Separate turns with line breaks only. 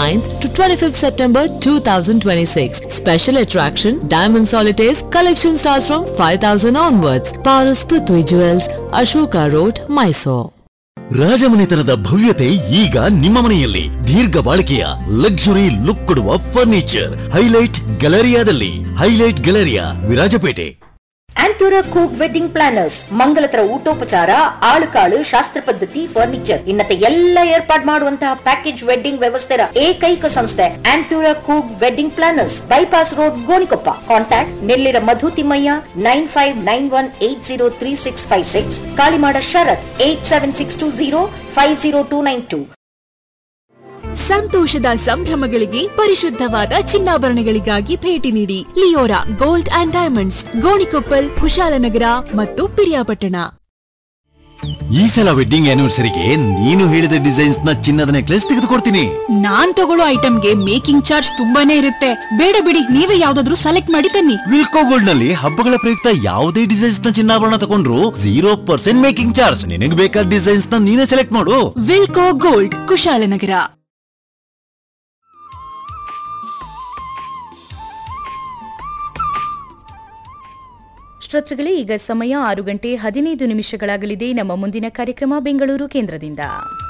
9th to 25th September 2026. Special attraction Diamond Solitaires collection starts from 5000 onwards. Paras Prithvi Jewels, Ashoka Road, Mysore.
ರಾಜಮನೆತನದ ಭವ್ಯತೆ ಈಗ ನಿಮ್ಮ ಮನೆಯಲ್ಲಿ ದೀರ್ಘ ಬಾಳಿಕೆಯ ಲಕ್ಸುರಿ ಲುಕ್ ಕೊಡುವ ಫರ್ನಿಚರ್ ಹೈಲೈಟ್ ಗ್ಯಾಲರಿಯಾದಲ್ಲಿ ಹೈಲೈಟ್ ಗ್ಯಾಲರಿಯಾ ವಿರಾಜಪೇಟೆ
ಆಂಟೂರ ಕೂಕ್ ವೆಡ್ಡಿಂಗ್ ಪ್ಲಾನರ್ಸ್ ಮಂಗಲತರ ಊಟೋಪಚಾರ ಆಳುಕಾಳು ಶಾಸ್ತ್ರ ಪದ್ಧತಿ ಫರ್ನಿಚರ್ ಇನ್ನತೆ ಎಲ್ಲ ಏರ್ಪಾಡ್ ಮಾಡುವಂತಹ ಪ್ಯಾಕೇಜ್ ವೆಡ್ಡಿಂಗ್ ವ್ಯವಸ್ಥೆಯ ಏಕೈಕ ಸಂಸ್ಥೆ ಆಂಟೂರ ಕೂಕ್ wedding planners bypass road Gonikoppa contact Nellira Madhu Thimmaiah nine five nine one eight zero three six five six Kalimada Sharath eight seven six two zero five zero two nine two
ಸಂತೋಷದ ಸಂಭ್ರಮಗಳಿಗೆ ಪರಿಶುದ್ಧವಾದ ಚಿನ್ನಾಭರಣಗಳಿಗಾಗಿ ಭೇಟಿ ನೀಡಿ Leora gold and diamonds Gonikoppal Kushalnagar ಮತ್ತು ಪಿರಿಯಾಪಟ್ಟಣ
ಈ ಸಲ ವೆಡ್ಡಿಂಗ್ ಆನಿವರ್ಸರಿಗೆ ನೀನು ಹೇಳಿದ ಡಿಸೈನ್ಸ್ ನ ಚಿನ್ನದ ನೆಕ್ಲೆಸ್ ತೆಗೆದುಕೊಡ್ತೀನಿ
ನಾನ್ ತಗೊಳ್ಳೋ ಐಟಮ್ಗೆ ಮೇಕಿಂಗ್ ಚಾರ್ಜ್ ತುಂಬಾನೇ ಇರುತ್ತೆ ಬೇಡ ಬಿಡಿ ನೀವೇ ಯಾವ್ದಾದ್ರು ಸೆಲೆಕ್ಟ್ ಮಾಡಿ ತನ್ನಿ
ವಿಲ್ಕೋ ಗೋಲ್ಡ್ ನಲ್ಲಿ ಹಬ್ಬಗಳ ಪ್ರಯುಕ್ತ ಯಾವುದೇ ಡಿಸೈನ್ಸ್ ನ ಚಿನ್ನಾಭರಣ ತಗೊಂಡ್ರು ಜೀರೋ ಪರ್ಸೆಂಟ್ ಮೇಕಿಂಗ್ ಚಾರ್ಜ್ ನಿನಗೆ ಬೇಕಾದ ಡಿಸೈನ್ಸ್ ನ ನೀನೇ ಸೆಲೆಕ್ಟ್ ಮಾಡು
ವಿಲ್ಕೋ ಗೋಲ್ಡ್ ಕುಶಾಲನಗರ
ಶ್ರೋತೃಗಳೇ ಈಗ ಸಮಯ ಆರು ಗಂಟೆ ಹದಿನೈದು ನಿಮಿಷಗಳಾಗಲಿದೆ ನಮ್ಮ ಮುಂದಿನ ಕಾರ್ಯಕ್ರಮ ಬೆಂಗಳೂರು ಕೇಂದ್ರದಿಂದ